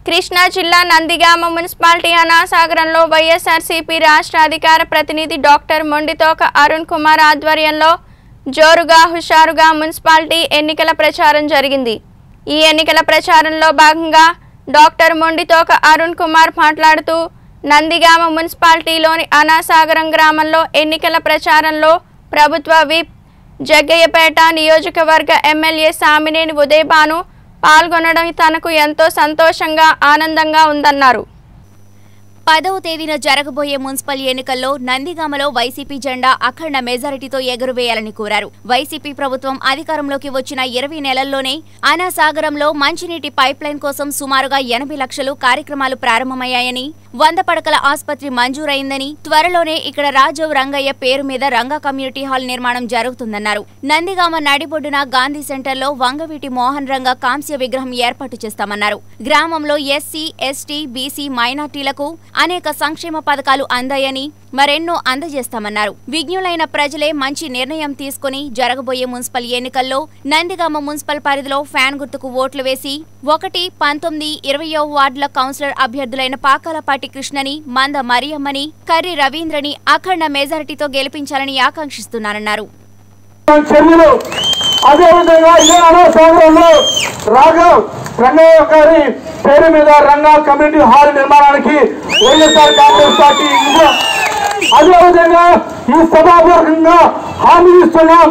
కృష్ణా జిల్లా నందిగామ మున్సిపాలిటీ అనాసాగరంలో వైఎస్ఆర్సీపీ రాష్ట్ర అధికార ప్రతినిధి డాక్టర్ మొండితోక అరుణ్ కుమార్ ఆధ్వర్యంలో జోరుగా హుషారుగా మున్సిపాలిటీ ఎన్నికల ప్రచారం జరిగింది ఈ ఎన్నికల ప్రచారంలో భాగంగా డాక్టర్ మొండితోక అరుణ్ కుమార్ మాట్లాడుతూ నందిగామ మున్సిపాలిటీలోని అనాసాగరం గ్రామంలో ఎన్నికల ప్రచారంలో ప్రభుత్వ విప్ జగ్గయ్యపేట నియోజకవర్గ ఎమ్మెల్యే సామినేని ఉదయభాను పాల్గొనడం తనకు ఎంతో సంతోషంగా ఆనందంగా ఉందన్నారు పదవ తేదీన జరగబోయే మున్సిపల్ ఎన్నికల్లో నందిగామలో వైసీపీ జెండా అఖండ మెజారిటీతో ఎగురవేయాలని కోరారు వైసీపీ ప్రభుత్వం అధికారంలోకి వచ్చిన ఇరవై నెలల్లోనే అనాసాగరంలో మంచినీటి పైప్లైన్ కోసం సుమారుగా ఎనభై లక్షలు కార్యక్రమాలు ప్రారంభమయ్యాయని వంద పడకల ఆసుపత్రి మంజూరైందని త్వరలోనే ఇక్కడ రాజవ్ రంగయ్య పేరు మీద రంగా కమ్యూనిటీ హాల్ నిర్మాణం జరుగుతుందన్నారు నందిగామ నడిబొడ్డున గాంధీ సెంటర్లో వంగవీటి మోహన్ రంగ కాంస్య విగ్రహం ఏర్పాటు చేస్తామన్నారు గ్రామంలో ఎస్సీ ఎస్టీ బీసీ మైనార్టీలకు అనేక సంక్షేమ పథకాలు అందాయని మరెన్నో అందజేస్తామన్నారు విజ్ఞులైన ప్రజలే మంచి నిర్ణయం తీసుకుని జరగబోయే మున్సిపల్ ఎన్నికల్లో నందిగామ మున్సిపల్ పరిధిలో ఫ్యాన్ గుర్తుకు ఓట్లు వేసి ఒకటి పంతొమ్మిది ఇరవయో వార్డుల కౌన్సిలర్ అభ్యర్థులైన పాకాలపాటి కృష్ణని మంద మరియమ్మని కర్రి రవీంద్రని అఖండ మెజారిటీతో గెలిపించాలని ఆకాంక్షిస్తున్నారన్నారు చర్యలు అదేవిధంగా ఇదే అనవసరంలో రాఘవ్ రంగయ్య గారి పేరు మీద రంగా కమ్యూనిటీ హాల్ నిర్మాణానికి వైఎస్ఆర్ కాంగ్రెస్ పార్టీ ఇంట్లో అదేవిధంగా ఈ సభాపూర్వకంగా హామీ ఇస్తున్నాం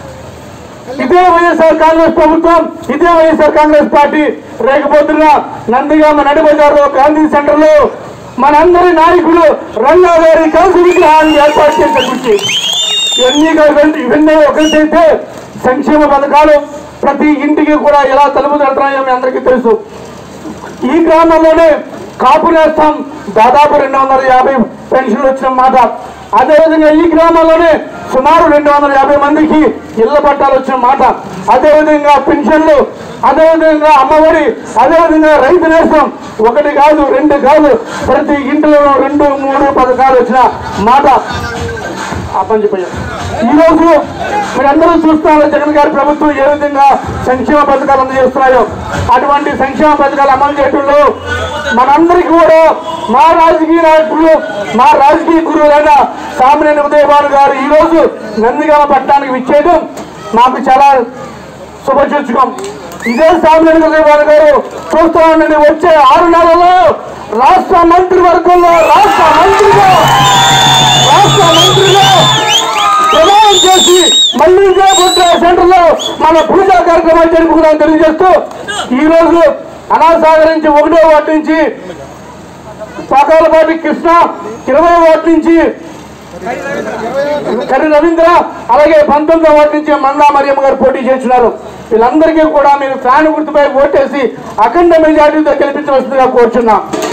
ఇదే వైఎస్ఆర్ కాంగ్రెస్ ప్రభుత్వం ఇదే వైఎస్ఆర్ కాంగ్రెస్ పార్టీ రేకపోతున్న నందిగామ నడిబజార్లో గాంధీ సెంటర్ లో మనందరి నాయకులు రంగా గారి కలిసి విగ్రహాన్ని ఏర్పాటు చేసే కృషి ఎన్నిక ఇవన్నీ ఒకటైతే సంక్షేమ పథకాలు ప్రతి ఇంటికి కూడా ఎలా తలుపు తడుతున్నాయో మీ అందరికీ తెలుసు ఈ గ్రామంలోనే కాపు నేస్తం దాదాపు రెండు వందల యాభై పెన్షన్లు వచ్చిన మాట అదేవిధంగా ఈ గ్రామంలోనే సుమారు రెండు వందల యాభై మందికి ఇళ్ల పట్టాలు వచ్చిన మాట అదేవిధంగా పెన్షన్లు అదేవిధంగా అమ్మఒడి అదేవిధంగా రైతు నేస్తం ఒకటి కాదు రెండు కాదు ప్రతి ఇంటిలో రెండు మూడు పథకాలు వచ్చిన మాట ఆ పని చెప్పారు ఈ రోజు మీరందరూ చూస్తున్నారు జగన్ గారి ప్రభుత్వం ఏ విధంగా సంక్షేమ పథకాలు అందజేస్తున్నాయో అటువంటి సంక్షేమ పథకాలు అమలు చేయడంలో మనందరికీ కూడా మా రాజకీయ నాయకులు మా రాజకీయ గురువులైన సామినేని ఉదయభాను గారు ఈ రోజు నందిగామ పట్టణానికి విచ్చేయడం మాకు చాలా శుభసూచకం ఇదే సామినేని ఉదయభాను గారు చూస్తూ ఉండండి వచ్చే ఆరు నెలల్లో రాష్ట్ర మంత్రివర్గంలో రాష్ట్ర మంత్రిగా రాష్ట్ర మంత్రిగా ప్రమాణం చేసి మళ్ళీ ఇదే బుద్ధ సెంటర్ లో మన పూజా కార్యక్రమాలు జరుపుకుందాం తెలియజేస్తూ ఈ రోజు అనాసాగర్ నుంచి ఒకటో వాటి నుంచి పాకాలపాటి కృష్ణ ఇరవై వాటి నుంచి కర్రి రవీంద్ర అలాగే పంతొమ్మిదో వాటి నుంచి మందా మరియమ్మ గారు పోటీ చేస్తున్నారు వీళ్ళందరికీ కూడా మీరు ఫ్యాన్ గుర్తుపై ఓటేసి అఖండ మెజార్టీతో గెలిపించవలసిందిగా కోరుచున్నాం